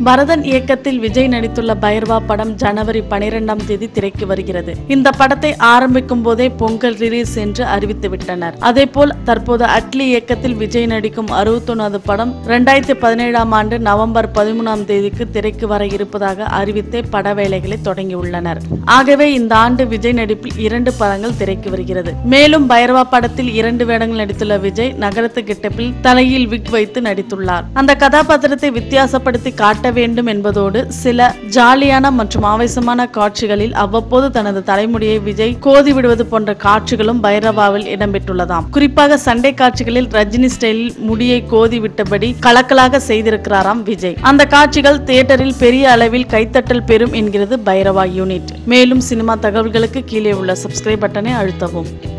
பரதன் இயக்கத்தில் விஜய் நடித்துள்ள பைரவா படம் ஜனவரி பனிரெண்டாம் தேதி திரைக்கு வருகிறது இந்த படத்தை ஆரம்பிக்கும் போதே பொங்கல் ரிலீஸ் என்று அறிவித்து விட்டனர் அதேபோல் தற்போது அட்லி இயக்கத்தில் விஜய் நடிக்கும் அறுபத்தொன்னாவது படம் இரண்டாயிரத்தி பதினேழாம் ஆண்டு நவம்பர் பதிமூணாம் தேதிக்கு திரைக்கு வர இருப்பதாக அறிவித்தே பட வேலைகளை தொடங்கியுள்ளனர் ஆகவே இந்த ஆண்டு விஜய் நடிப்பில் இரண்டு படங்கள் திரைக்கு வருகிறது மேலும் பைரவா படத்தில் இரண்டு வேடங்கள் நடித்துள்ள விஜய் நகரத்து கிட்டப்பில் தலையில் விக் வைத்து நடித்துள்ளார் அந்த கதாபாத்திரத்தை வித்தியாசப்படுத்தி காட்ட வேண்டும் என்பதோடு சில ஜாலியான மற்றும் ஆவேசமான காட்சிகளில் அவ்வப்போது தனது தலைமுடியை விஜய் கோதி விடுவது போன்ற காட்சிகளும் பைரவாவில் இடம்பெற்றுள்ளதாம் குறிப்பாக சண்டை காட்சிகளில் ரஜினி ஸ்டைலில் முடியை கோதி விட்டபடி கலக்கலாக செய்திருக்கிறாராம் விஜய் அந்த காட்சிகள் தியேட்டரில் பெரிய அளவில் கைத்தட்டல் பெறும் என்கிறது பைரவா யூனிட் மேலும் சினிமா தகவல்களுக்கு கீழே உள்ள சப்ஸ்கிரைப் பட்டனை அழுத்தவும்